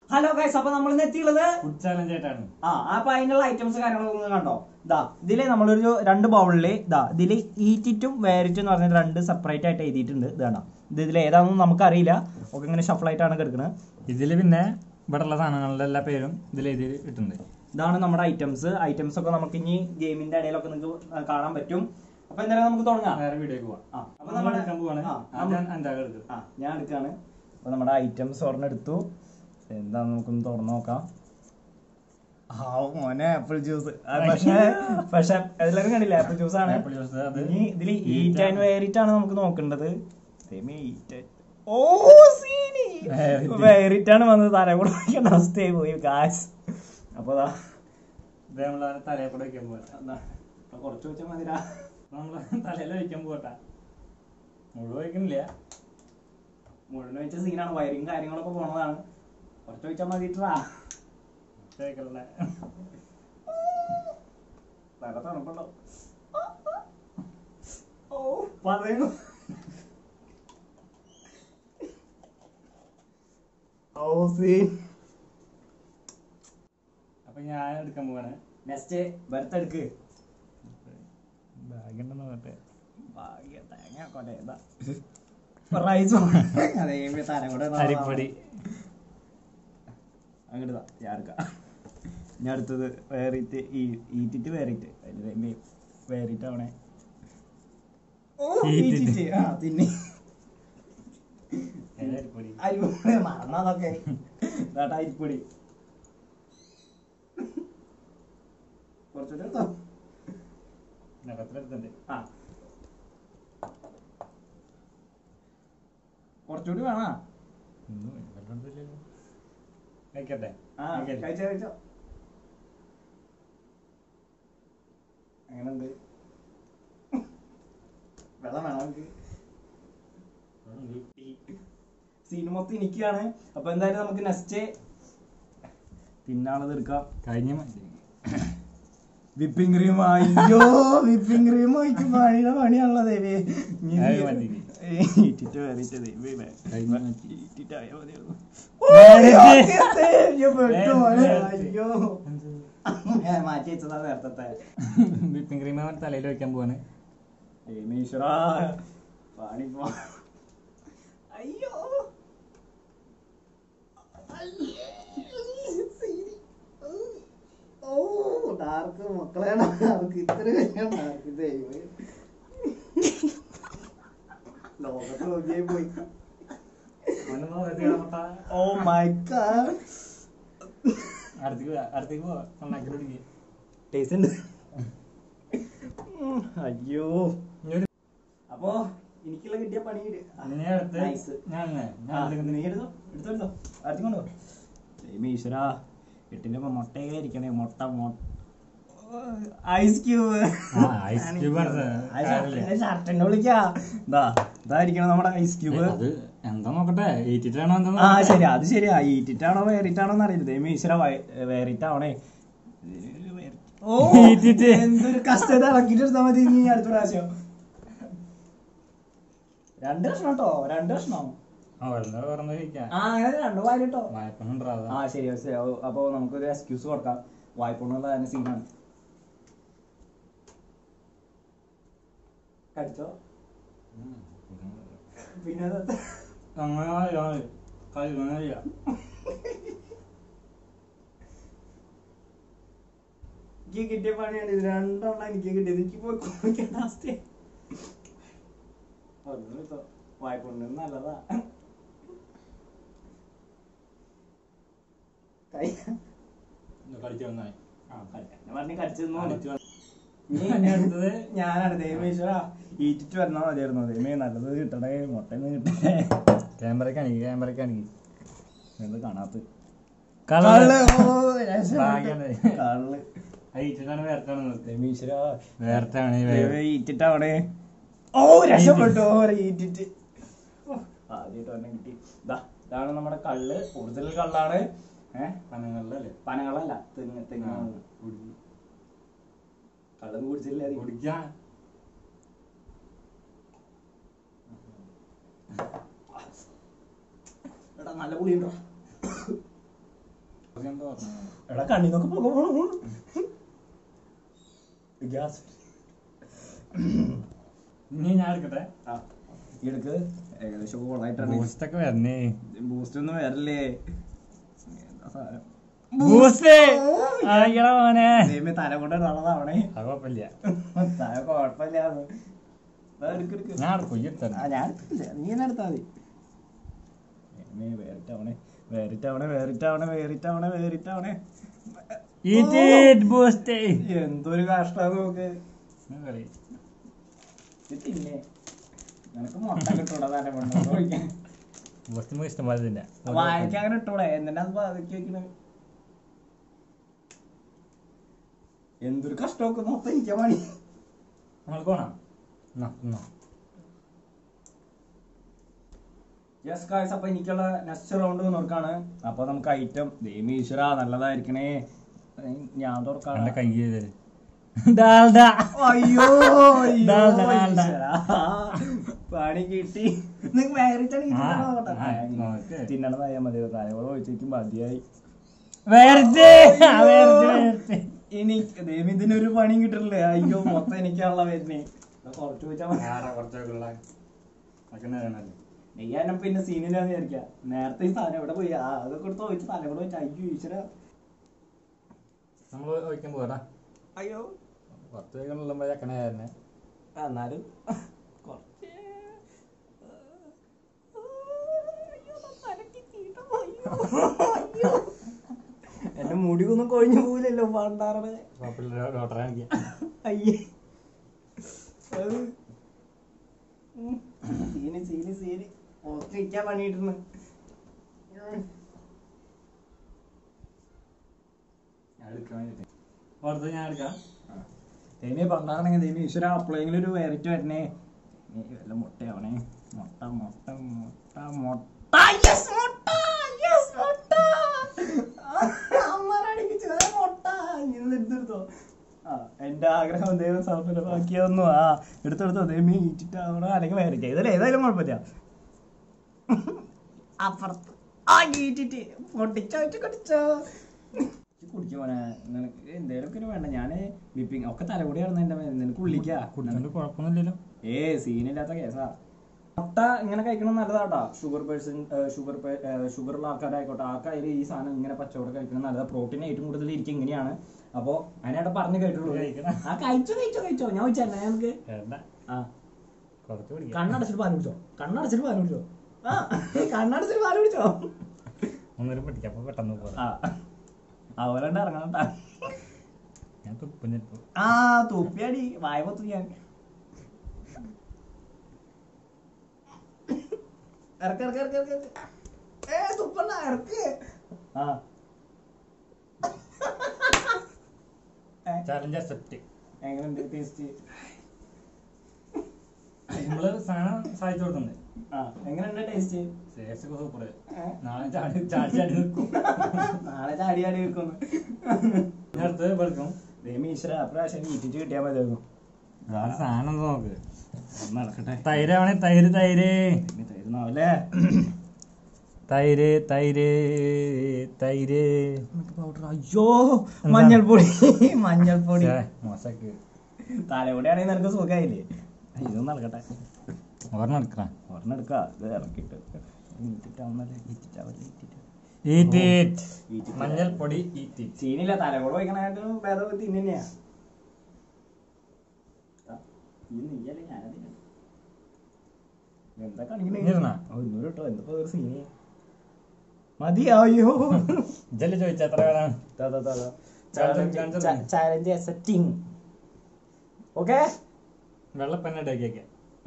Hello guys അപ്പൊ നമ്മൾ ഇന്ന് എത്തിയുള്ളത് ഫുഡ് ചാലഞ്ച് ആയിട്ടാണ് ആ അപ്പൊ അതിനുള്ള ഐറ്റംസ് കാര്യങ്ങളൊക്കെ ഒന്ന് കണ്ടോ ഇതാ ഇതില് നമ്മളൊരു രണ്ട് ബൗളില് ഇതാ ഇതില് ഈറ്റിറ്റും വേരിറ്റും എന്ന് പറഞ്ഞ രണ്ട് സെപ്പറേറ്റ് ആയിട്ട് എഴുതിയിട്ടുണ്ട് ഇത് കണ്ടോ ഇത് ഇതിൽ ഏതാണെന്ന് നമുക്കറിയില്ല ഒക്കെ ഇങ്ങനെ ഷഫിൾ ആയിട്ടാണ് കിടക്കുന്നത് ഇതിൽ പിന്നെ ഇവിടെ ഉള്ള സാധനങ്ങളുടെ എല്ലാ പേരും ഇതിൽ എഴുതി ഇട്ടുണ്ട് ഇതാണ് നമ്മുടെ ഐറ്റംസ് ഐറ്റംസ് ഒക്കെ നമുക്ക് ഇനി ഗെയിമിന്റെ ഇടയിലൊക്കെ നിങ്ങൾക്ക് കാണാൻ പറ്റും അപ്പൊ എന്തായാലും നമുക്ക് തുടങ്ങാം വേറെ വീഡിയോക്ക് പോവാം ആ, അപ്പൊ അപ്പൊ നമ്മള് നമ്മൾ എടുക്കാൻ പോവാണ് ആ, ആദ്യം അഞ്ചാൾ എടുക്കും ആ ഞാൻ എടുക്കാണ് അപ്പൊ നമ്മുടെ ഐറ്റംസ് ഒരെണ്ണം എടുത്തു എന്താന്ന് നമുക്കൊന്ന് തുറന്നു നോക്കാം ആ മോനെ ആപ്പിൾ ജ്യൂസ് പക്ഷേ പക്ഷെ എല്ലാവരും കണ്ടില്ല ആപ്പിൾ ജ്യൂസ് ആണ് Apple juice, അത് ഇനി ഇതിൽ heat ഈറ്റ് ആൻഡ് ആണ്. വേറിറ്റ് ആണ് നമുക്ക് നോക്കേണ്ടത് ദൈവമേ, eat and- ഓ സീനി Verit. വേറിറ്റ് ആണ് വന്നത് തല കൂടെ വയ്ക്കേണ്ട അവസ്ഥയായി പോയി കാശ് അപ്പൊ ദാ, ഇത് നമ്മൾ തലയിൽ കൂടെ വയ്ക്കാൻ പോകട്ടെ എന്നാ, ഇപ്പൊ കുറച്ച് വെച്ചാൽ മതിരാ നമ്മൾ തലയിൽ വയ്ക്കാൻ പോകട്ടെ മുഴുവൻ വയ്ക്കുന്നില്ല മുഴുവൻ വെച്ച സീനാണ് വയറിങ് കാര്യങ്ങളൊക്കെ പോണതാണ് കുറച്ച് വെച്ചാൽ മതിട്ടാ തേക്കലുള്ള തല തണുപ്പുണ്ടോ ഓ പറയണു ഓ സീൻ അപ്പൊ ഞാൻ എടുക്കാൻ പോവാണ് നെക്സ്റ്റ് ബർത്തെടുക്ക് ബാഗ് ഉണ്ടെന്ന് പറഞ്ഞിട്ട് ഭാഗ്യ തേങ്ങ കൊല ഏതാ റൈസ് അതേ തരം കൂടെ അരിപ്പൊടി അങ്ങോട്ട് ഞാൻ എടുക്കാം ഞാൻ അടുത്തത് വേറിറ്റ് ഈറ്റിട്ട് വേറിറ്റ് അതിൽ വേറിറ്റ് ആവണേ ഓ ഈറ്റിറ്റ്. ഈറ്റിറ്റ് ആ തിന്നി അതിന് അരിപ്പൊടി അരിപ്പൊടി മറന്നതൊക്കെ ഇതാട്ടാ അരിപ്പൊടി കുറച്ചുകൂടെ എടുത്തോ നിറത്തിലെടുത്തുണ്ട് ആ കുറച്ചുകൂടി വേണോ ഒന്നും വെള്ളമൊന്നുമില്ലല്ലോ കഴിക്കട്ടെ ആ കഴിക്കട്ടെ. കഴിച്ചോ കഴിച്ചോ എങ്ങനെയുണ്ട് വെള്ളം വേണോ നമുക്ക് സീൻ മൊത്തം എനിക്കാണ് അപ്പൊ എന്തായാലും നമുക്ക് നെക്സ്റ്റ് തിന്നാളത് എടുക്കാം കഴിഞ്ഞ മതി വിപ്പിംഗ് ക്രീം അയ്യോ വിപ്പിംഗ് ക്രീം ഒഴിച്ച് പണിയുടെ പണിയാണല്ലോ ദേവി അത് മതി. ഇട്ടിട്ട് വേറിട്ട് ദേവി കഴിഞ്ഞ മതി. ഇട്ടിട്ടായോ മതിയോ വേറിട്ട്. അയ്യോ ഞാൻ മാറ്റി വെച്ചതാ നേരത്തെ വിപ്പിംഗ് ക്രീം തലയിൽ വെക്കാൻ പോവാണ് ഈശ്വരാ പണി പോ അയ്യോ ഓ ഡാർക്ക് മക്കളെയാണ് ഡാർക്ക് ഇത്ര വലിയ ഡാർക്ക് ദൈവമേ ലോകത്ത് നോക്കിയേ പോയി ഓ മൈ ഗാഡ് അടുത്തേക്ക് പോവാ അടുത്തേക്ക് പോവാ ഉണ്ടാക്കി പിടിക്കുക ടേസ്റ്റ് ഉണ്ട് ഉം, അയ്യോ ഇനിയൊരു അപ്പോ എനിക്കുള്ള കിട്ടിയ പണി കിട്ടി. ഇനി അടുത്ത് Nice. ഞാൻ ആ, നീ എടുത്തോ എടുത്തോ എടുത്തോ അടുത്ത് കൊണ്ടോ ദൈവമേ ഈശ്വരാ എട്ടിന്റെ ഒപ്പം മുട്ടയൊക്കെ ഇരിക്കണേ മുട്ട മുട്ട ഐസ് ക്യൂബ് ആ, ice cube ആണ് ഇത്. കാര്യമില്ല. ഷർട്ടിന്റെ വിളിക്കാ ഇതാ ഇതായിരിക്കണം നമ്മുടെ ഐസ് ക്യൂബ് അത് എന്താ നോക്കട്ടെ ഏറ്റിട്ടാണോ എന്താ ആ ശരി അത് ശരിയാ ഈറ്റിട്ടാണോ വേറിട്ടാണോ എന്നറിയില്ല ദൈവമേ ഈശ്വര വേറിട്ടാവണേ ഓ ഈറ്റിറ്റ്. എന്തൊരു കഷ്ടത ഇറക്കിട്ട് എടുത്താൽ മതി നീ അടുത്ത പ്രാവശ്യം രണ്ട് കഷ്ണം കേട്ടോ രണ്ട് കഷ്ണം ആ വെള്ളം പറഞ്ഞ കഴിക്കാം ആ അങ്ങനെ രണ്ട് വായിട്ടോ വായ്പണ്ടാ ആ ശരി ശരി ഓ, അപ്പൊ നമുക്കൊരു എക്സ്ക്യൂസ് കൊടുക്കാം വായ്പുള്ള തന്നെ സീനാണ് കടിച്ചോ പിന്നെ അത് അങ്ങനെ കഴിയുന്നില്ല എനിക്ക് കിട്ടിയ പണിയാണ് ഇത് രണ്ടെണ്ണം എനിക്ക് കിട്ടിയത് എനിക്ക് പോയി കുളിക്കേണ്ട അവസ്ഥ വായ്പുണ്ട് നല്ലതാ കൈ കളിച്ചു വന്നായി ആ കളിക്കാൻ പറഞ്ഞ് കടിച്ചെന്നു കളിച്ചു ഇനി ഇനി അടുത്തത് ഞാനാണ് ദൈവമേശ്വര ഈറ്റിട്ട് വരണോ മതിയായിരുന്നു ദൈവമേ നല്ലത് കിട്ടണേ മുട്ടന്ന് കിട്ടണേ ക്യാമറക്കാണെങ്കിൽ ക്യാമറക്കാണെങ്കിൽ എന്ത് കാണാത്ത കള്ള്. കള്ള് ഭാഗ്യാണ്. കള്ള് ഐറ്റിട്ടാണ് വേർത്താണ് ദൈവമേശ്വര വേർത്താണ് ദൈവമേ ഈറ്റിട്ടാവണേ ഓ രക്ഷപ്പെട്ടു ഓ ഈറ്റിട്ട് ആദ്യമായിട്ട് തന്നെ കിട്ടി ഇതാ ഇതാണ് നമ്മുടെ കള്ള് ഒറിജിനൽ കള്ളാണ് ഏഹ് പനങ്ങളിലല്ലേ പനകളല്ല തെങ്ങ് തെങ്ങ് കള്ളൊന്നും കുടിച്ചില്ല കുടിക്കാൻ എടാ നല്ല പുളിയുണ്ടോ എടാ കണ്ണിന്നൊക്കെ പുക പോണു ഗ്യാസ് ഇനി ഞാൻ എടുക്കട്ടെ ആ എടുക്ക് ഏകദേശം ഓളായിട്ടാണ് ബൂസ്റ്റ് ഒക്കെ വരണേ ബൂസ്റ്റ് ഒന്നും വരല്ലേ എന്താ സാധനം ബൂസ്റ്റ് ആയിക്കടാ മോനെ ദൈവമേ തല കൊണ്ട് ഇടാളതാവണേ അത് കുഴപ്പമില്ല തല കുഴപ്പമില്ല എടുക്ക് എടുക്ക് ഞാൻ എടുക്കും ഈ എടുത്തന്നെ. ആ ഞാൻ എടുത്തില്ല നീ തന്നെ എടുത്താൽ മതി ദൈവമേ, വേറിട്ടാവണേ വേറിട്ടാവണേ വേറിട്ടാവണേ വേറിട്ടാവണേ വേറിട്ടാവണേ Eat it, boost. എന്തൊരു കഷ്ടം നോക്ക് ഞാൻ കളി. ഇത് തിന്നെ നിനക്ക് മുട്ട കിട്ടൂടാ തല കൊണ്ട് ഒഴിക്കാൻ boost നമുക്ക് ഇഷ്ടം പോലെ തിന്നാം. വായിക്കാൻ അങ്ങനെ ഇട്ടൂടെ എന്തിനാ അത് ബാധിക്ക് വെക്കണേ എന്തൊരു കഷ്ടമൊക്കെ മൊത്തം എനിക്ക് പണി നമ്മൾക്ക് വേണം എന്നാ, എന്നാ. യെസ് കായ്സ് അപ്പൊ എനിക്കുള്ള നെക്സ്റ്റ് റൗണ്ട് നോക്കാണ് അപ്പൊ നമുക്ക് ഐറ്റം ദൈവീശ്വര നല്ലതായിരിക്കണേ ഏയ് ഞാൻ എന്റെ തുറക്കാണ് കൈ ചെയ്തത്. ഡാൽഡ. അയ്യോ അയ്യോ, ഡാൽഡ, ഡാൽഡ. ഈശ്വരാ. പണി കിട്ടി നിങ്ങ വേറിട്ടാണ് ആ, ആ, നോക്ക്. തിന്നണതായാ മതി കാര്യങ്ങൾ ഒഴിച്ചേക്കും മതിയായി വെറുതെ. ആ, വെറുതെ, വെറുതെ. ഇനി ദൈവം ഇതിനൊരു പണിയും കിട്ടില്ലേ അയ്യോ മൊത്തം എനിക്കാണല്ലോ വരുന്നേ കുറച്ച് ചോദിച്ചാൽ മതി ആരാ കുറച്ചൊക്കെ ഉള്ള? അതൊക്കെ നേരാണല്ലോ. നെയ്യാനം പിന്നെ സീനിലാന്ന് വിചാരിക്കാം നേരത്തെ ഈ സാധനം എവിടെ പോയി ആ അതൊക്കെ കൊടുത്ത് ചോദിച്ചു തല കൂടെ വെച്ച് അയ്യോ ഈശ്വര നമ്മള് ഒഴിക്കാൻ പോരാ അയ്യോ കുറച്ച് കഴിക്കുമ്പോൾ ചക്കനെ ആയിരുന്നേ എന്നാലും കുറച്ച് എന്റെ മുടി ഒന്നും കൊഴിഞ്ഞു പോവില്ലല്ലോ പണ്ടാറത് കുഴപ്പമില്ല ഡോക്ടറെ കാണിക്കാം അയ്യേ അത് ഉം. സീന് സീന് സീന് ഓസ്ട്രിക്കാൻ പണിയിട്ടുണ്ട് ഞാൻ എടുക്കാൻ വേണ്ടിട്ട് പുറത്ത് ഞാൻ എടുക്കാം തേമി പണ്ടാണെങ്കിൽ തേമി ഈശ്വര അപ്പോഴെങ്കിലും ഒരു വേറിട്ട് വരണേ നീ വല്ല മുട്ടയാവണേ മുട്ട മുട്ട മുട്ട മുട്ട Yes, മുട്ട Yes, മുട്ട അമ്മരടിപ്പിച്ചു മുട്ട ഇങ്ങനെ എടുത്തെടുത്തോ ആ എന്റെ ആഗ്രഹം ദൈവം സഫലമാക്കിയൊന്നു ആ എടുത്തെടുത്തോ ദൈവം ഈറ്റിട്ടാവണോ അല്ലെങ്കിൽ വേറിട്ട് ഇതിൽ ഏതായാലും കുഴപ്പമില്ല അപ്പുറത്ത് ആ ഈറ്റിട്ട് പൊട്ടിച്ചോ കൊട്ടിച്ചോ കുടിക്കും മോനെ നിനക്ക് എന്തേലൊക്കെ ഒരു വേണ്ട ഞാന് വിപ്പിങ് ഒക്കെ തലകൂടി ആയിരുന്നു എന്റെ മേലെ. നിനക്ക് ഉള്ളിക്കാ കുടിച്ചോണ്ട് കുഴപ്പമൊന്നുമില്ലല്ലോ ഏ സീനില്ലാത്ത കേസാ മുട്ട ഇങ്ങനെ കഴിക്കണം നല്ലതാട്ടാ ഷുഗർ പേഴ്സൺ ഷുഗർ ഷുഗർ ഉള്ള ആൾക്കാരായിക്കോട്ടെ ആൾക്കാർ ഈ സാധനം ഇങ്ങനെ പച്ചവട കഴിക്കണം നല്ലതാ പ്രോട്ടീൻ ഏറ്റവും കൂടുതൽ ഇരിക്കും ഇങ്ങനെയാണ് അപ്പോ അതിനായിട്ട് പറഞ്ഞു കേട്ടുള്ളൂ കഴിക്കണം. ആ കഴിച്ചോ കഴിച്ചോ കഴിച്ചോ ഞാൻ വെച്ചല്ലേ നമുക്ക് വേണ്ട ആ കുറച്ച് കുടിക്കാം കണ്ണടച്ചിട്ട് പാല് കുടിച്ചോ കണ്ണടച്ചിട്ട് പാല് കുടിച്ചോ ആ കണ്ണടച്ചിട്ട് പാല് കുടിച്ചോ ഒന്നൊരു പിടിക്കാം അപ്പൊ പെട്ടെന്ന് പോരാ ആ അവലുണ്ട് ഇറങ്ങണം ട്ടാ. ഞാൻ തുപ്പും ചിലപ്പോ ആ തുപ്പിയാടി വായ പൊത്തു ഞാൻ ഇറക്ക് ഇറക്ക് ഇറക്ക് ഇറക്ക് ഇറക്ക്. ഏ തുപ്പണ്ട ഇറക്ക് ആ ഏ, ചാലഞ്ച് അക്സെപ്റ്റ് എങ്ങനെയുണ്ട് ടേസ്റ്റ് നമ്മള് സാധനം സഹായിച്ചു കൊടുക്കുന്നത് ആ എങ്ങനെയുണ്ട് ടേസ്റ്റ് സേഫ്സ് സൂപ്പർ നാളെ ചാടി ചാടി ചാടി നിൽക്കും നാളെ ചാടി ചാടി വെക്കുന്നു ഞാൻ അടുത്ത് വെളുക്കും ദേമീശ്വര അപ്രാവശ്യം ഈറ്റിട്ട് കിട്ടിയാൽ മതിയായിരുന്നു നാളെ സാധനം ഒന്ന് നോക്ക് ഒന്ന് നടക്കട്ടെ തൈരാവണേ തൈര് തൈര് തരുന്നാവല്ലേ തൈര് തൈര് തൈര് പൗഡർ അയ്യോ മഞ്ഞൾപ്പൊടി മഞ്ഞൾപ്പൊടി മോശക്ക് തലയോടെ ആണെങ്കിൽ നിനക്ക് സുഖമായില്ലേ ഇതൊന്നും നടക്കട്ടെ ഒരെണ്ണം എടുക്കണം ഒരെണ്ണം എടുക്കാം ഇത് ഇറക്കിട്ട് ഈറ്റിട്ടാവുന്നല്ലേ ഈറ്റിട്ടാവല്ലേ ഈറ്റിട്ട് ഈറ്റ് ഇറ്റ് ഈറ്റ് it. മഞ്ഞൾപ്പൊടി ഈറ്റ് ഇറ്റ് സീനില്ല തലകൂടെ വയ്ക്കണായിട്ടും ഭേദം തിന്നെയാ ഈ നീയല്ലേ ഞാനതില്ല എന്താ കാണിക്കണേ ഇരുന്നാ? ഒന്നൂറ് കേട്ടോ എന്താ ഒരു സീനി മതി അയ്യോ ഇജല്ലേ ചോദിച്ച എത്ര വേണം കാണിച്ചു തരാം. ചാലഞ്ച് അക്സെപ്റ്റിംഗ് ഓക്കെ വെള്ളപ്പന്നെ ഇടയ്ക്കൊക്കെ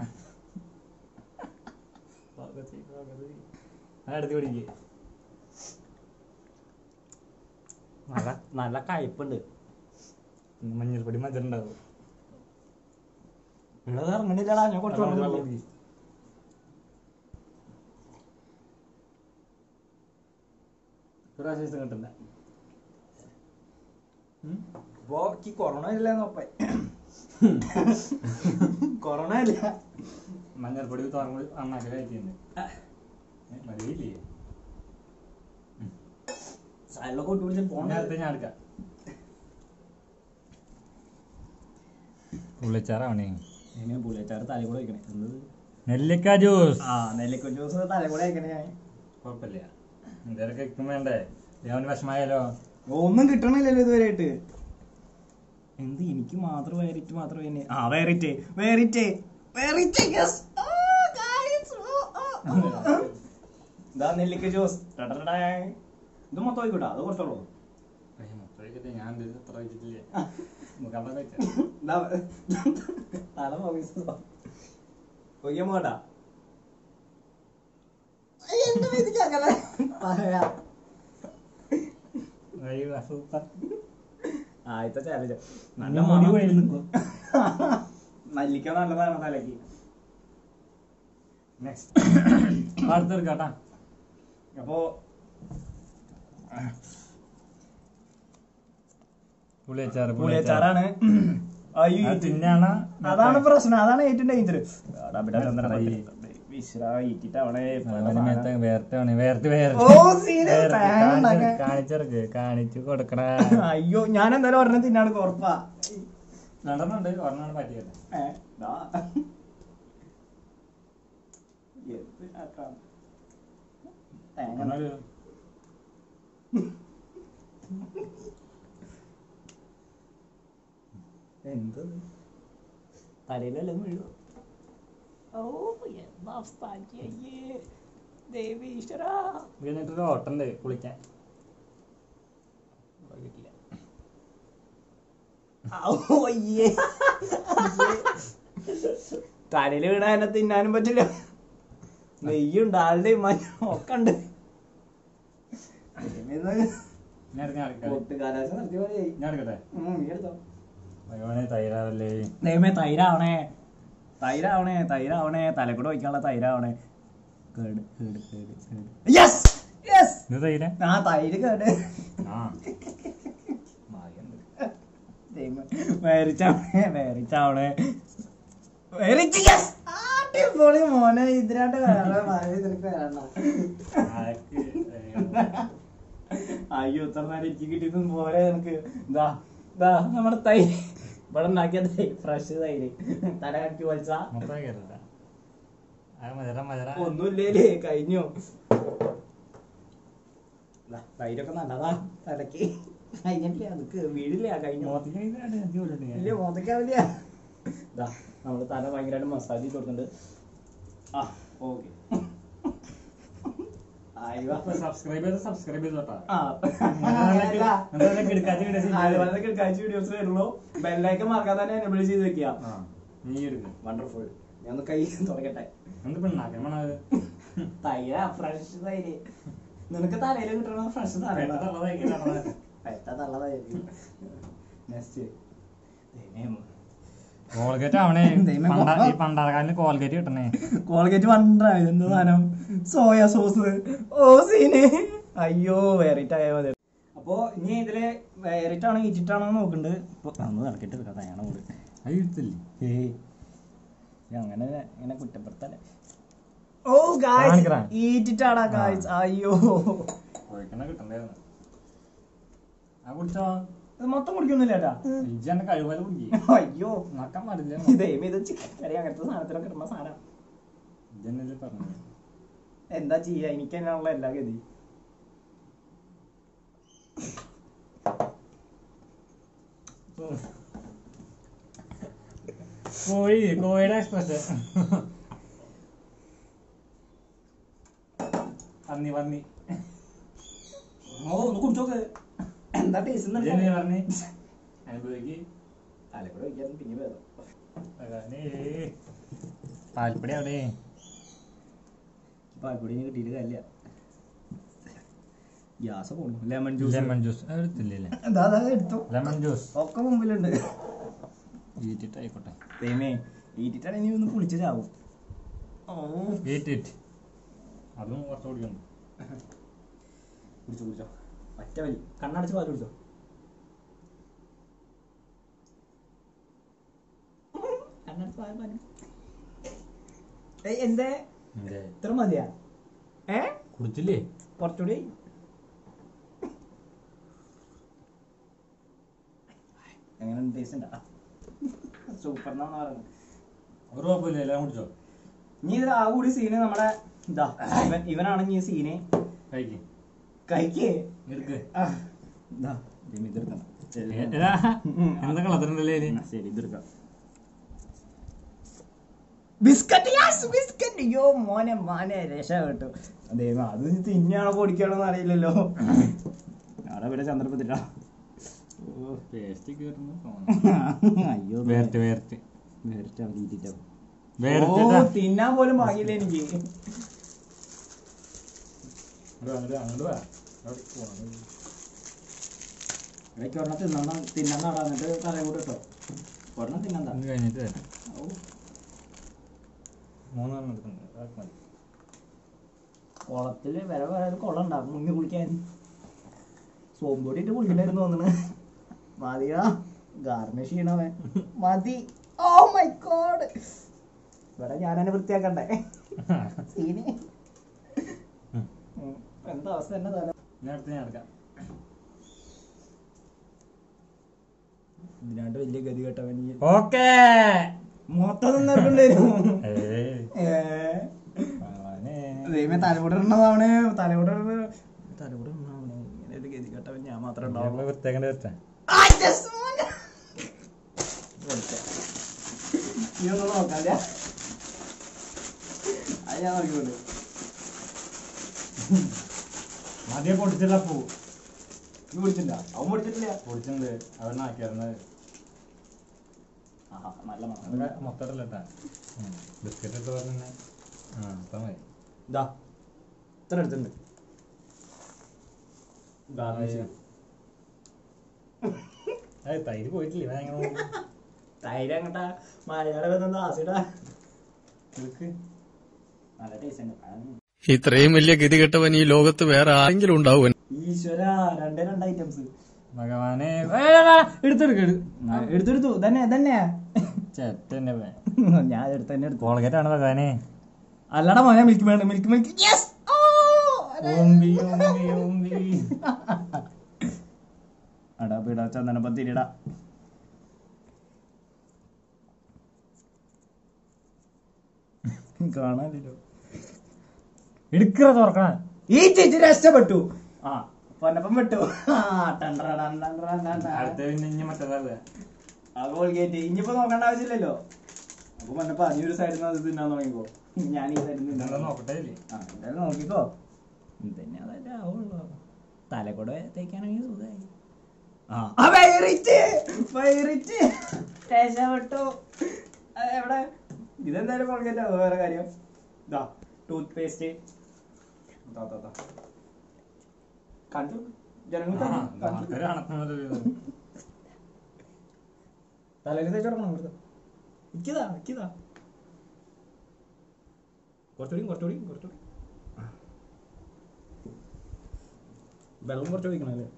അടുത്ത് പിടിക്ക് നല്ല നല്ല കയ്പുണ്ട് മഞ്ഞൾപ്പൊടി മധുരണ്ടാവും ഉള്ളത് ഇറങ്ങണില്ലടാ ഞാൻ കുറച്ച് വെള്ളം വെള്ളം കുടി. ഒരു ആശ്വാസം കിട്ടില്ല ഇപ്പൊ ഈ കൊറോണ ഇല്ല നോപ്പ കൊറോണ ഇല്ല മഞ്ഞൾപ്പൊടി തുറന്ന് അണ്ണാക്കി കഴിക്കുന്നുണ്ട് മതിയില്ലേ സൈഡിലൊക്കെ ഒട്ടി പിടിച്ച് പോണ നേരത്തെ ഞാൻ എടുക്കാം പുള്ളിച്ചാറാവണേ എങ്ങനെ പുള്ളിച്ചാറ് തല കൂടെ വയ്ക്കണേ എന്നത് നെല്ലിക്ക ജ്യൂസ് ആ നെല്ലിക്കൊ ജ്യൂസ് തല കൂടെ വയ്ക്കണേ ഞാൻ കുഴപ്പമില്ല എന്തേലും കഴിക്കും വേണ്ടേ ദേവന് വിഷമായാലോ ഒന്നും കിട്ടണില്ലല്ലോ ഇതുവരെയായിട്ട് എന്ത് എനിക്ക് മാത്രം വേറിറ്റ് മാത്രം തന്നെ ആ വേറിറ്റ് വേറിറ്റ് വേറിറ്റ് yes. ആ, guys. ഓ, ഓ, ഓ. ഇതാ നെല്ലിക്ക ജ്യൂസ് ടടടടാ. ഇത് മൊത്തം ആയിക്കോട്ടെ അത് കുറച്ചുള്ളൂ അയ്യ, മൊത്തം കഴിക്കട്ടെ. ഞാൻ ഇത് അത്ര കഴിച്ചിട്ടില്ല മുഖം കഴിച്ച ഇതാ, തല പോകീസ് ഒയ്യാൻ പോകട്ടാ എന്റെ വീതിക്ക് അങ്ങനെ പറയാ സൂപ്പർ ആദ്യത്തെ ചാലഞ്ച് നല്ല നല്ല മുടി മണം വഴി നിൽക്കും മല്ലിക്ക നല്ലതാണ് തലക്ക് നെക്സ്റ്റ് അടുത്തെടുക്കാട്ടാ അപ്പോ പുളിയച്ചാറ് പുളിയച്ചാറാണ് അയ്യോ അത് തിന്നാണ അതാണ് പ്രശ്നം അതാണ് ഏറ്റവും ഡേഞ്ചർ വേർട്ടാണ് വേർത്ത് വേർത്ത് ഓ, സീന് pan ഉണ്ടാക്കാൻ. കാണിച്ചിറക്ക് കാണിച്ചു കൊടുക്കണ അയ്യോ ഞാൻ എന്തായാലും ഒരെണ്ണം തിന്നാണ് കുറപ്പാ നടന്നുണ്ട് ഒരെണ്ണമാണ് പറ്റിയത് ഏ, ദാ. എന്ത് ചാക്കാ. തേങ്ങ ഒന്നൊരു എന്ത് തലയിലല്ലേ വീഴു ഓ എന്താ അവസ്ഥ അയ്യേ ദേവി ഈശ്വരാ എന്നിട്ടൊരു ഓട്ടണ്ട് കുളിക്കാൻ കിട്ടില്ല ഔ, അയ്യേ തലയിൽ വീണ എന്നെ തിന്നാനും പറ്റില്ല നെയ്യുണ്ട് ആളുടെ ഒക്കെ ഉണ്ട് ഞാൻ എടുക്കാൻ എടുക്കാം പൊട്ടുകാലാശം നടത്തി പോലെയായി ഞാൻ എടുക്കട്ടെ ഉം, നീ എടുത്തോ ഭഗവാനെ തൈരാവല്ലേ ദൈവമേ തൈരാവണേ തൈരാവണേ തൈരാവണേ തലക്കൂടെ വയ്ക്കാനുള്ള തൈരാവണേ കേട് കേട് കേട് കേട് യെസ് യെസ് ഇത് തൈര ആ തൈര് കേട് ആ ദൈവമേ വേറിച്ചാവണേ വേറിച്ചാവണേ വേറിച്ച് യെസ് അടിപൊളി മോനെ ഇതിനായിട്ട് വേറെ ഭാര്യ നിനക്ക് വേണ്ട ആക്ക് അയ്യോ ഇത്ര നേരം എനിക്ക് കിട്ടിയതും പോലെ എനിക്ക് ഇതാ ഇതാ നമ്മുടെ തൈര് ഇവിടെ ഉണ്ടാക്കിയ ഫ്രഷ് തൈര് തല കട്ടി വലിച്ച മൊത്തം കയറില്ല അത് മധുര മധുര ഒന്നുമില്ലേ കഴിഞ്ഞു ദാ, തൈരൊക്കെ നല്ലതാ തലക്ക് കഴിഞ്ഞിട്ടില്ല അതൊക്കെ വീടില്ല കഴിഞ്ഞു മോത്തിക്ക് ഇതിനായിട്ട് എനിക്ക് ഇല്ല വിളിച്ചിട്ടില്ല. മോതക്കാവില്ല ഇതാ നമ്മള് തല ഭയങ്കരമായിട്ട് മസാജ് ചെയ്ത് കൊടുക്കുന്നുണ്ട് ആ ഓക്കെ അയ്യോ അപ്പൊ സബ്സ്ക്രൈബ് ചെയ്ത് സബ്സ്ക്രൈബ് ചെയ്തോട്ടാ ആ എന്തായാലും എന്തായാലും കിടക്കാച്ച വീഡിയോസ് ഇല്ലേ? അതുപോലെ കിടക്കാഴ്ച വീഡിയോസ് വരുള്ളൂ ബെല്ലൈക്കൻ മറക്കാൻ തന്നെ എനബിൾ ചെയ്ത് വെക്കുക ആ, നീ എടുക്കും വണ്ടർഫുൾ ഞാൻ ഒന്ന് കൈ തുടക്കട്ടെ എന്ത് പെണ്ണാക്കണം അത് തൈര ഫ്രഷ് തൈര് നിനക്ക് തലയിൽ കിട്ടണ ഫ്രഷ് തലയില പെട്ട നല്ലതായിരിക്കും നെക്സ്റ്റ് കോൾഗേറ്റ് ആവണേ ദൈവമേ, പണ്ട- ഈ പണ്ടാറക്കാലിന് കോൾഗേറ്റ് കിട്ടണേ കോൾഗേറ്റ് വണ്ടറ എന്ത് സാധനം സോയ സോസ് ഓ സീന് അയ്യോ വേറിറ്റ് ആയാൽ മതി അപ്പോ ഇനി ഇതില് വേറിറ്റ് ആണോ ഈച്ചിട്ടാണോ നോക്കുന്നുണ്ട് ഇപ്പൊ അന്ന് നടക്കിട്ട് എടുക്കാം തയ്യാണോ കൂടെ അത് എടുത്തില്ലേ ഏയ് ഇത് അങ്ങനെ ഇങ്ങനെ കുറ്റപ്പെടുത്തല്ലേ ഓ ഗായ്സ് കാണിക്കടാ. ഈറ്റിട്ടാടാ ഗായ്സ് അയ്യോ കോഴിക്കണ കിട്ടണ്ടായിരുന്നു ആ കുടിച്ചോ ഇത് മൊത്തം കുടിക്കൊന്നുമില്ല ചേട്ടാ ഇജ്ജന്റെ കഴിവാല് കുടിക്കും അയ്യോ നക്കാൻ പാടില്ല ഇതേ ഇത് ചിക്കൻ കറി അങ്ങനത്തെ സാധനത്തിലൊക്കെ ഇടുന്ന സാധനം ഇജ്ജന്നല്ലേ പറഞ്ഞു എന്താ ചെയ്യാ എനിക്ക് തന്നെയാണല്ലോ എല്ലാ ഗതി കോഴി കോഴിയുടെ എക്സ്പ്രസ് പന്നി പന്നി ഓ ഒന്ന് കുടിച്ചോക്ക് എന്താ ടേസ്റ്റ് ഇജ്ജെന്നെ പറഞ്ഞ് അനുഭവിക്ക് തലക്കൂടെ വയ്ക്കാൻ പിന്നെ വേദം ഭഗവാനേ. പാൽപ്പൊടി അവിടെ പാൽപ്പൊടി ഇനി കിട്ടിയിട്ട് കാര്യമില്ല ഗ്യാസ് പോണു ലെമൺ ജ്യൂസ് ലെമൺ ജ്യൂസ് എടുത്തില്ലേ എന്താ അതാ എടുത്തു ലെമൺ ജ്യൂസ് ഒക്കെ മുമ്പിലുണ്ട് ഈറ്റിട്ട് ആയിക്കോട്ടെ ദൈവമേ ഈറ്റിട്ടാണെങ്കിൽ ഒന്ന് കുളിച്ച് ചാവും ഓ ഈറ്റിട്ട് അതും കുറച്ച് കുടിക്കണം കുടിച്ചോ കുടിച്ചോ ഒറ്റ വലി കണ്ണടച്ച് പാല് കുടിച്ചോ കണ്ണടച്ച് പാല് പാല് ഏയ് എന്തേ എന്തേ? ഇത്ര മതിയാ ഏ കുടിച്ചില്ലേ കുറച്ചുകൂടി ടേസ്റ്റ് ഉണ്ടാ സൂപ്പർ എന്നാണ് പറയുന്നത് ഒരു കുഴപ്പമില്ല എല്ലാം കുടിച്ചോ ഇനി ഇത് ആ കൂടി സീന് നമ്മുടെ ഇതാ ഇവൻ ഇവനാണ് ഇനി സീന് കഴിക്ക് കഴിക്കേ എടുക്ക് ആ, ഇതാ ഇതിന് ഇതെടുക്കണം ശരി. എടാ, ഉം. എന്താ കളത്തിനുണ്ടല്ലേ ആ, ശരി ഇതെടുക്കാം ബിസ്ക്കറ്റ് യാസ് ബിസ്ക്കറ്റ് അയ്യോ മോനെ മോനെ രക്ഷപ്പെട്ടു ദൈവം അത് തിന്നാണോ പൊടിക്കാണോ എന്ന് അറിയില്ലല്ലോ അവിടെ ഇവിടെ ചന്ദ്രപ്പത്തില്ല ടേസ്റ്റ് കേറുന്നു തോന്നുന്നു. അയ്യോ വേർത്ത് വേർത്ത് വേറിട്ടാ തീറ്റിട്ടാ വേർത്തിട്ടാ. ഓ, തിന്നാൻ പോലും ഭാഗ്യമില്ല എനിക്ക് അങ്ങോട്ട് വാ, അങ്ങോട്ട് വാ, അങ്ങോട്ട് വാ. അവിടെ പോണം. ഇടയ്ക്ക് ഒരെണ്ണം തിന്നണം തിന്നാൻ നടാ എന്നിട്ട് തലയും കൂടെ ഇട്ടോ ഒരെണ്ണം തിന്നണ്ട ഇത് കഴിഞ്ഞിട്ട് തരാം. ഓ, മൂന്നെണ്ണം എടുക്കുന്നുണ്ട് അതൊക്കെ മതി. കുളത്തില് വരെ വരെ ഒരു കുളം ഉണ്ടാവും മുങ്ങി കുളിക്കാൻ സോമ്പ് പൊടി ഇട്ട് കുളിക്കണ്ടായിരുന്നു തോന്നണ് മതിയാ ഗാർണിഷ് ചെയ്യണവൻ മതി ഓ മൈ ഗോഡ് ഇവിടെ ഞാനെന്നെ വൃത്തിയാക്കണ്ടേ സീനി ഉം. ഉം. എന്താ അവസ്ഥ തന്നെ തല ഞാൻ അടുത്ത് ഞാൻ എടുക്കാം ഇതിനാണ്ട് വലിയ ഗതി കേട്ടവൻ ഈ ഓക്കേ മൊത്തം നിന്നിട്ടുണ്ടായിരുന്നു ഏയ് ഏ ഭഗവാനേ. ദൈവമേ തലമുടണതാണ് തലമുട തലമുടണാവണേ ഇങ്ങനെ ഒരു ഗതി കേട്ടവൻ ഞാൻ മാത്രം ഇപ്പൊ ഉണ്ടാവും വൃത്തിയാക്കേണ്ട വെച്ചാ ഇതൊന്നും നോക്കാല്ല അത് ഞാൻ നോക്കിക്കോണ്ട് മതിയെ പൊടിച്ചില്ല പൂ നീ വിളിച്ചില്ല അവൻ വിളിച്ചിട്ടില്ല പൊടിച്ചിട്ടുണ്ട് അവിടെ ആക്കിയായിരുന്നത് ആഹാ നല്ല മണം അതൊക്കെ മൊത്തം ഇട്ടാ ബിസ്ക്കറ്റ് എടുത്ത് പറഞ്ഞ ആ അത്ര മതി ഇതാ ഇത്ര എടുത്തിട്ടുണ്ട് ഗാർണിഷ് ഏയ് തൈര് പോയിട്ടില്ല ഇവൻ എങ്ങനെ നോക്കും? തൈര് അങ്ങട്ടാ മലയാളം വന്നത് ആസിഡാ എടുക്ക്. നല്ല ടേസ്റ്റ് ഉണ്ട് ഇത്രയും വലിയ ഗതികെട്ടവൻ ഈ ലോകത്ത് വേറെ ആരെങ്കിലും ഉണ്ടാവും ഈശ്വര രണ്ടേ രണ്ട് ഐറ്റംസ് ഭഗവാനെ എടുത്തെടുക്ക എടുത്തെടുത്തു തന്നെ തന്നെ ചേട്ടന്റെ ഞാൻ എടുത്ത് തന്നെ എടുത്തു കോൾഗേറ്റ് ആണ് ഭഗവാനെ അല്ലടാ മോനെ മിൽക്ക് വേണ്ട മിൽക്ക് മിൽക്ക് യെസ് ഓമ്പി ഓമ്പി ഓമ്പി അടാ പിടാ ചന്ദന പത്തിരിടാ കാണാനില്ലോ എടുക്കറ തുറക്കണ ഈ ചേച്ചി രക്ഷപ്പെട്ടു ആ പൊന്നപ്പം വിട്ടു ആ ടണ്ടറ ടണ്ടറ ടണ്ടറ. അടുത്ത പിന്നെ ഇനി മറ്റേതല്ലേ ആ കോൾഗേറ്റ് ഇനിയിപ്പോ നോക്കേണ്ട ആവശ്യമില്ലല്ലോ അപ്പൊ പൊന്നപ്പ നീ ഒരു സൈഡിൽ നിന്ന് അത് തിന്നാൻ തുടങ്ങിക്കോ ഞാൻ ഈ സൈഡിൽ നിന്ന് ഇതെന്താ നോക്കട്ടെ ഇല്ലേ? ആ എന്തായാലും നോക്കിക്കോ ഇതന്നെ അതല്ലേ ആവുള്ളൂ തലക്കൂടെ തേക്കാണെങ്കിൽ സുഖമായി ആ വൈറിറ്റ് വൈറിറ്റ് രക്ഷപ്പെട്ടു ആ, എവിടെ ഇതെന്തായാലും കോൾഗേറ്റ് ആവും വേറെ കാര്യം ഇതാ ടൂത്ത് പേസ്റ്റ് കണ്ടു ജനങ്ങൾക്ക് ആ, കണ്ടു ആൾക്കാര് കാണത്തുന്നത് ഇത്. തലയിൽ തേച്ച് കൊടുക്കണം ഇവിടുത്തെ ഇക്കിതാ ഇക്കിതാ കുറച്ചുകൂടി കുറച്ചുകൂടി കുറച്ചുകൂടി വെള്ളം കുറച്ച് ഒഴിക്കണം അല്ലേ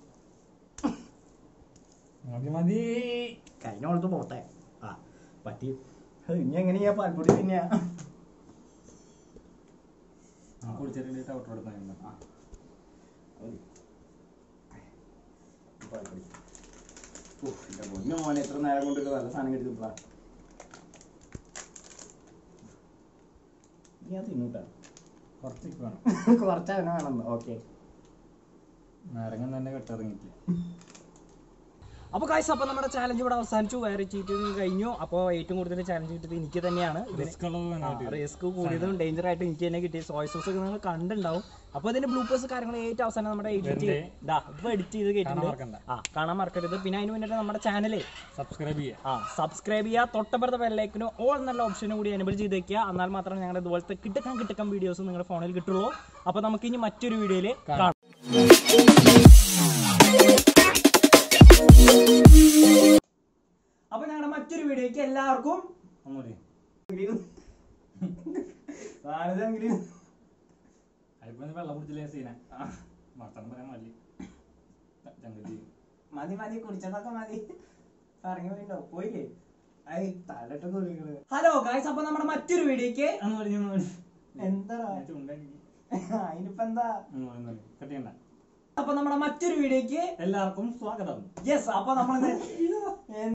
മതി മതി കഴിഞ്ഞ കൊടുത്ത് പോട്ടെ ആ പറ്റി അത് ഇനി എങ്ങനെയാ പാൽപ്പൊടി തിന്നാ കുടിച്ചിട്ട് ഔട്ട് കൊടുത്താൽ ആ. മതി. പാൽപ്പൊടി ഓ, എന്റെ പൊന്നു മോനെ എത്ര നേരം കൊണ്ട് ഒരു നല്ല സാധനം കിട്ടിയപ്പോഴാ ഞാൻ തിന്നൂട്ടാ കുറച്ചേക്ക് വേണം കുറച്ച് അവനെ വേണം ഓക്കെ നാരങ്ങ തന്നെ കെട്ടിറങ്ങിയിട്ടില്ല അപ്പോൾ കാഴ്ച അപ്പോൾ നമ്മുടെ ചാലഞ്ച് ഇവിടെ അവസാനിച്ചു വേറെ ചീറ്റ് കഴിഞ്ഞു അപ്പോൾ ഏറ്റവും കൂടുതൽ ചാലഞ്ച് കിട്ടിയത് എനിക്ക് തന്നെയാണ് റിസ്ക് ഉള്ളത് തന്നെ കിട്ടിയത്. റിസ്ക് കൂടിയതും ഡേഞ്ചർ ആയിട്ട് എനിക്ക് തന്നെ കിട്ടിയ സോയ് സോസ് ഒക്കെ നിങ്ങൾ കണ്ടുണ്ടാവും അപ്പോൾ ഇതിന്റെ ബ്ലൂപ്പേഴ്സ് കാര്യങ്ങൾ ഏറ്റവും അവസാനം നമ്മുടെ എഡിറ്റ് ഇതിന്റെ ഇതാ ഇപ്പോൾ എഡിറ്റ് ചെയ്ത് കാണാൻ കേട്ടിട്ടുണ്ട് മറക്കണ്ട ആ കാണാൻ മറക്കരുത് പിന്നെ അതിന് വേണ്ടിയിട്ട് നമ്മുടെ ചാനലേ സബ്സ്ക്രൈബ് ചെയ്യുക ആ സബ്സ്ക്രൈബ് ചെയ്യുക തൊട്ടപ്പുറത്തെ ബെല്ലൈക്കനോ ഓൾ എന്നുള്ള ഓപ്ഷനും കൂടി എനബിൾ ചെയ്ത് വെക്കുക എന്നാൽ മാത്രമേ ഞങ്ങളുടെ ഇതുപോലത്തെ കിട്ടക്കാൻ കിട്ടക്കാൻ വീഡിയോസ് നിങ്ങളുടെ ഫോണിൽ കിട്ടുള്ളൂ അപ്പോൾ നമുക്ക് ഇനി മറ്റൊരു വീഡിയോയിൽ കാണാം അപ്പോൾ ഞങ്ങളുടെ മറ്റൊരു വീഡിയോയ്ക്ക് എല്ലാവർക്കും ഒന്നുകൂടി ആണിതെങ്കിലും അതിപ്പോ നീ വെള്ളം കുടിച്ചില്ലേ സീന വർത്തമാനം പറയാൻ മതി ചങ്കത്തി മതി മതി കുടിച്ചതൊക്കെ മതി പറഞ്ഞു പോയിട്ടോ പോയില്ലേ ഐ തലട്ട് കുളികള് ഹലോ ഗായ്സ് അപ്പൊ നമ്മുടെ മറ്റൊരു വീഡിയോക്ക് അന്ന് പറഞ്ഞു എന്താ ചുണ്ടാക്കി അതിനിപ്പോ എന്താ കട്ട് ചെയ്യണ്ട അപ്പൊ നമ്മുടെ മറ്റൊരു വീഡിയോക്ക് എല്ലാവർക്കും സ്വാഗതം യെസ് അപ്പൊ നമ്മൾ